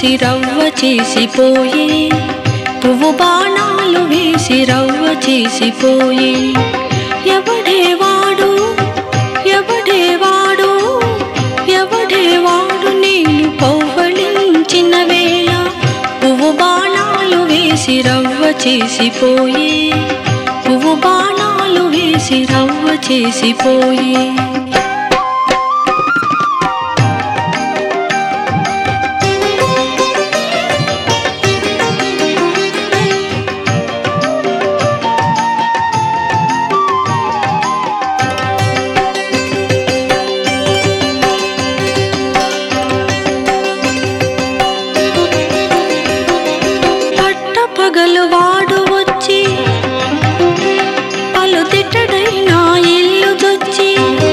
వేసి రవ్వ చేసిపోయే పువ్వు బాణాలు వేసి రవ్వ చేసిపోయే ఎవడే వాడు ఎవడే వాడు ఎవడే వాడు నేను పౌవళించిన వేళ పువ్వు బాణాలు వేసి రవ్వ చేసిపోయే పువ్వు బాణాలు వేసి రవ్వ చేసిపోయే పట్ట పగలు వాడు వచ్చి పలు తిట్టడైనా ఇల్లు దొచ్చి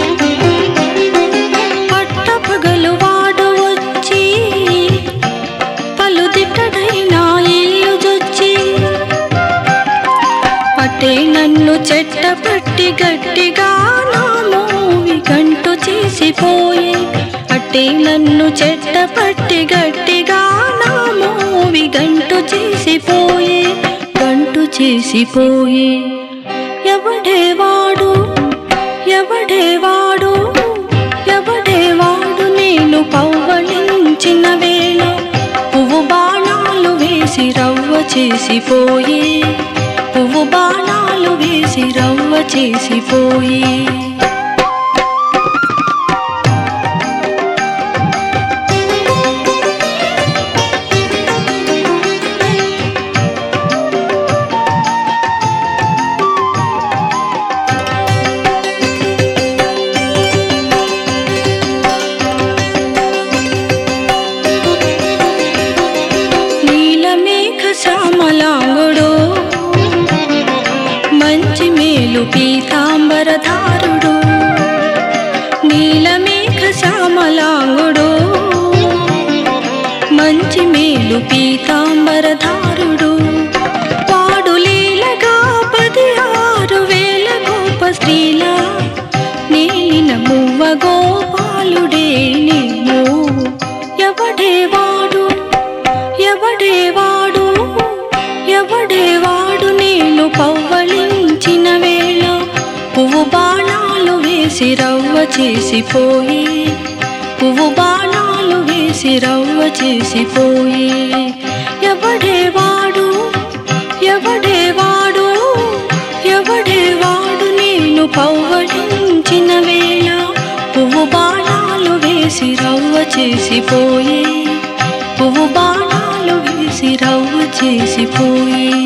పట్ట పగలు వాడు వచ్చి పలు తిట్టడైనా ఇల్లు దొచ్చి అటే నన్ను చెట్ట పట్టి గట్టిగా నా మోవి గంటు చేసిపోయే అటే నన్ను చెట్ట పట్టి గట్టిగా నా మోవి గంటు చేసిపోయే గంటు చేసిపోయే ఎవడే వాడు ఎవడే వాడు ఎవడే వాడు నేను పౌవళించిన వేళ పువ్వు బాణాలు వేసి రవ్వ చేసిపోయే పువ్వు బాణాలు వేసి రవ్వ చేసిపోయే నీలమేఘ శ్యామలాంగుడు మంచి మేలు పీతాంబరధారుడు నీలమేఘ శ్యామలాంగుడు మంచి మేలు పీతాంబరధారుడు వాడు లీలగా పది ఆరు వేల గోప స్త్రీల నీలిన మువ్వ గోపాలుడే నేను ఎవడే వాడు ఎవడే వాడు ఎవడే వాడు నేను పవ్వళించిన వేళ పువ్వు బాణాలు వేసి రవ్వ చేసిపోయి పువ్వు బాణాలు వేసి రవ్వ చేసిపోయి ఎవడే వాడు ఎవడే వాడు ఎవడే వాడు నేను పవ్వళించిన వేళ పువ్వు బాణాలు వేసి రవ్వ చేసిపోయి పువ్వు బాణాలు వేసి రవ్వ చేసిపోయి